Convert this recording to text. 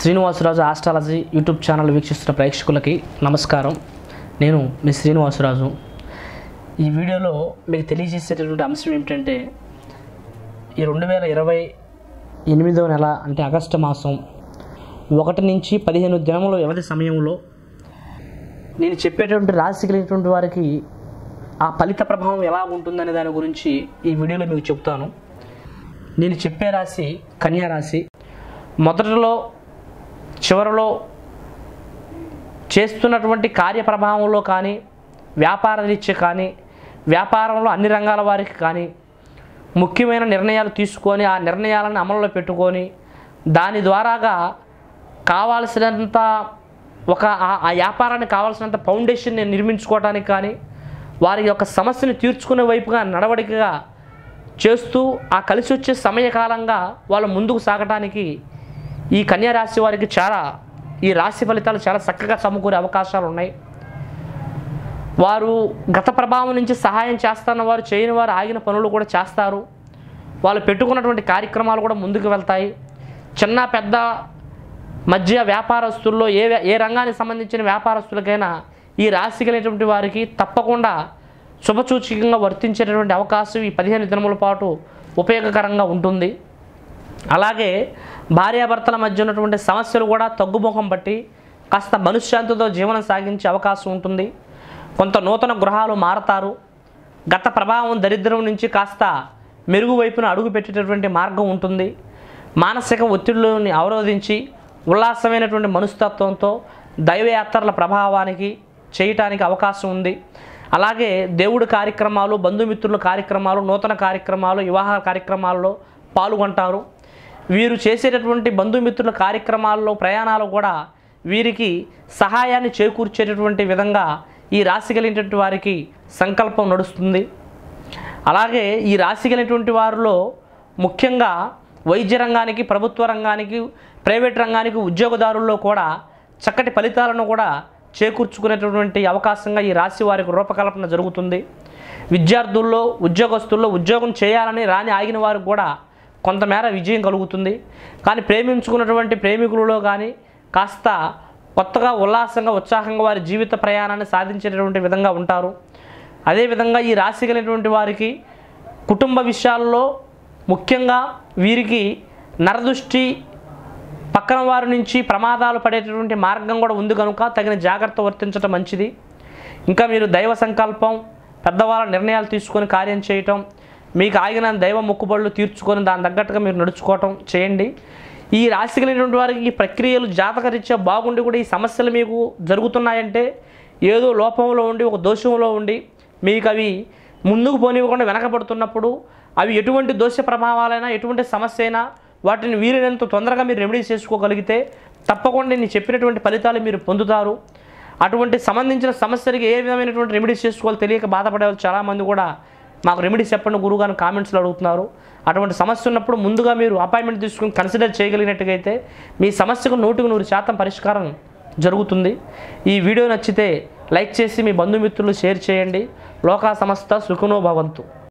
Srinivasaraju astrology YouTube channel వీక్షిస్తున్న ప్రేక్షకులకి నమస్కారం నేను మీ శ్రీనివాసరాజు ఈ వీడియోలో మీకు తెలియజేసేటటువంటి అంశం ఏమిటంటే ఈ రెండు వేల ఇరవై ఎనిమిదవ నెల అంటే ఆగస్టు మాసం ఒకటి నుంచి పదిహేను దినముల వ్యవధి సమయంలో నేను చెప్పేటువంటి రాశి కలిగినటువంటి వారికి ఆ ఫలిత ప్రభావం ఎలా ఉంటుందనే దాని గురించి ఈ వీడియోలో మీకు చెప్తాను నేను చెప్పే రాశి కన్యా రాశి మొదటిలో చివరిలో చేస్తున్నటువంటి కార్యప్రభావంలో కానీ వ్యాపార రీత్యా కానీ వ్యాపారంలో అన్ని రంగాల వారికి కానీ ముఖ్యమైన నిర్ణయాలు తీసుకొని ఆ నిర్ణయాలను అమల్లో పెట్టుకొని దాని ద్వారాగా కావాల్సినంత ఒక ఆ- ఆ వ్యాపారానికి కావాల్సినంత ఫౌండేషన్ని నిర్మించుకోవడానికి కానీ వారి యొక్క సమస్యను తీర్చుకునే వైపుగా నడవడికగా చేస్తూ ఆ కలిసి వచ్చే సమయకాలంగా వాళ్ళు ముందుకు సాగటానికి ఈ కన్యా రాశి వారికి చాలా ఈ రాశి ఫలితాలు చాలా చక్కగా సమకూరే అవకాశాలు ఉన్నాయి వారు గత ప్రభావం నుంచి సహాయం చేస్తున్న వారు చేయని వారు ఆగిన పనులు కూడా చేస్తారు వాళ్ళు పెట్టుకున్నటువంటి కార్యక్రమాలు కూడా ముందుకు వెళ్తాయి చిన్న పెద్ద మధ్య వ్యాపారస్తుల్లో ఏ వ్య- ఏ రంగానికి సంబంధించిన వ్యాపారస్తులకైనా ఈ రాశి కలిగినటువంటి వారికి తప్పకుండా శుభసూచకంగా వర్తించేటటువంటి అవకాశం ఈ పదిహేను దినముల పాటు ఉపయోగకరంగా ఉంటుంది అలాగే భార్యాభర్తల మధ్య ఉన్నటువంటి సమస్యలు కూడా తగ్గుముఖం పట్టి కాస్త మనశ్శాంతితో జీవనం సాగించే అవకాశం ఉంటుంది కొంత నూతన గృహాలు మారతారు గత ప్రభావం దరిద్రం నుంచి కాస్త మెరుగు వైపున అడుగు పెట్టేటటువంటి మార్గం ఉంటుంది మానసిక ఒత్తిడిని అవరోధించి ఉల్లాసమైనటువంటి మనస్తత్వంతో దైవయాత్రల ప్రభావానికి చేయటానికి అవకాశం ఉంది అలాగే దేవుడి కార్యక్రమాలు బంధుమిత్రుల కార్యక్రమాలు నూతన కార్యక్రమాలు వివాహ కార్యక్రమాల్లో పాల్గొంటారు వీరు చేసేటటువంటి బంధుమిత్రుల కార్యక్రమాల్లో ప్రయాణాలు కూడా వీరికి సహాయాన్ని చేకూర్చేటటువంటి విధంగా ఈ రాశి కలిగినటువంటి వారికి సంకల్పం నడుస్తుంది అలాగే ఈ రాశి కలిగినటువంటి వారిలో ముఖ్యంగా వైద్య రంగానికి ప్రభుత్వ రంగానికి ప్రైవేట్ రంగానికి ఉద్యోగదారుల్లో కూడా చక్కటి ఫలితాలను కూడా చేకూర్చుకునేటటువంటి అవకాశంగా ఈ రాశి వారికి రూపకల్పన జరుగుతుంది విద్యార్థుల్లో ఉద్యోగస్తుల్లో ఉద్యోగం చేయాలని రాని ఆగిన వారికి కూడా కొంతమేర విజయం కలుగుతుంది కానీ ప్రేమించుకున్నటువంటి ప్రేమికులలో కానీ కాస్త కొత్తగా ఉల్లాసంగా ఉత్సాహంగా వారి జీవిత ప్రయాణాన్ని సాధించేటటువంటి విధంగా ఉంటారు అదేవిధంగా ఈ రాశి కలిగినటువంటి వారికి కుటుంబ విషయాల్లో ముఖ్యంగా వీరికి నరదృష్టి పక్కన వారి నుంచి ప్రమాదాలు పడేటటువంటి మార్గం కూడా ఉంది కనుక తగిన జాగ్రత్త వర్తించడం మంచిది ఇంకా మీరు దైవ సంకల్పం పెద్దవాళ్ళ నిర్ణయాలు తీసుకొని కార్యం చేయటం మీకు ఆగిన దైవ మొక్కుబడులు తీర్చుకొని దాని తగ్గట్టుగా మీరు నడుచుకోవటం చేయండి ఈ రాశి కలిగినటువంటి వారికి ఈ ప్రక్రియలు జాతకరీత్యా బాగుండి కూడా ఈ సమస్యలు మీకు జరుగుతున్నాయంటే ఏదో లోపంలో ఉండి ఒక దోషంలో ఉండి మీకు అవి ముందుకు పోనివ్వకుండా వెనకబడుతున్నప్పుడు అవి ఎటువంటి దోష ప్రభావాలైనా ఎటువంటి సమస్య అయినా వాటిని వీలైనంత తొందరగా మీరు రెమెడీ చేసుకోగలిగితే తప్పకుండా నేను చెప్పినటువంటి ఫలితాలు మీరు పొందుతారు అటువంటి సంబంధించిన సమస్యలకి ఏ విధమైనటువంటి రెమెడీస్ చేసుకోవాలో తెలియక బాధపడే వాళ్ళు చాలామంది కూడా మాకు రెమెడీస్ చెప్పండి గురువు అని కామెంట్స్లో అడుగుతున్నారు అటువంటి సమస్య ఉన్నప్పుడు ముందుగా మీరు అపాయింట్మెంట్ తీసుకుని కన్సిడర్ చేయగలిగినట్టుగైతే మీ సమస్యకు నూటికి నూరు శాతం పరిష్కారం జరుగుతుంది ఈ వీడియో నచ్చితే లైక్ చేసి మీ బంధుమిత్రులు షేర్ చేయండి లోకా సమస్త సుఖనో భవంతు